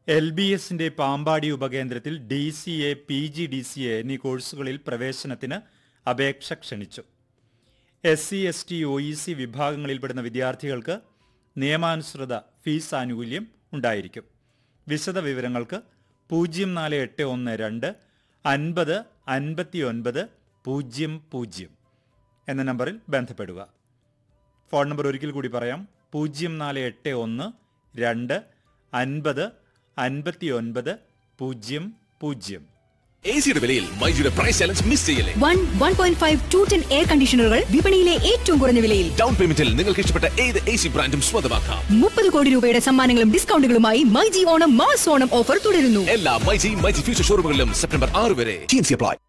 L B എസിന്റെ പാമ്പാടി ഉപകേന്ദ്രത്തിൽ D C A P G D C A എന്നീ കോഴ്സുകളിൽ പ്രവേശനത്തിന് അപേക്ഷ ക്ഷണിച്ചു S C S T O E C വിഭാഗങ്ങളിൽപ്പെടുന്ന വിദ്യാർത്ഥികൾക്ക് നിയമാനുസൃത ഫീസ് ആനുകൂല്യം ഉണ്ടായിരിക്കും വിശദ വിവരങ്ങൾക്ക് പൂജ്യം നാല് എട്ട് ഒന്ന് രണ്ട് അൻപത് അൻപത്തി ഒൻപത് പൂജ്യം പൂജ്യം എന്ന നമ്പറിൽ ബന്ധപ്പെടുക ഫോൺ നമ്പർ ഒരിക്കൽ കൂടി പറയാം പൂജ്യം നാല് എട്ട് ഒന്ന് രണ്ട് അൻപത് അൻപത്തി ഒൻപത് പൂജ്യം പൂജ്യം എ സിയുടെ വിലയിൽ മൈജിയുടെ പ്രൈസ് ചലഞ്ച് മിസ് ചെയ്യല്ലേ one one point five two ten air കണ്ടീഷണറുകൾ വിപണിയിലെ ഏറ്റവും കുറഞ്ഞ വിലയിൽ ഡൗൺ പേയ്മെന്റിൽ നിങ്ങൾക്ക് ഇഷ്ടപ്പെട്ട ഏത് എ സി ബ്രാൻഡും സ്വന്തമാക്കാം മുപ്പത് കോടി രൂപയുടെ സമ്മാനങ്ങളും ഡിസ്കൗണ്ടുകളുമായി മൈജി ഓണം മാസ് ഓണം ഓഫർ തുടരുന്നു എല്ലാ മൈജി മൈജി ഫ്യൂച്ചർ ഷോറൂമുകളിലും സെപ്റ്റംബർ ആറ് വരെ അപ്ലൈ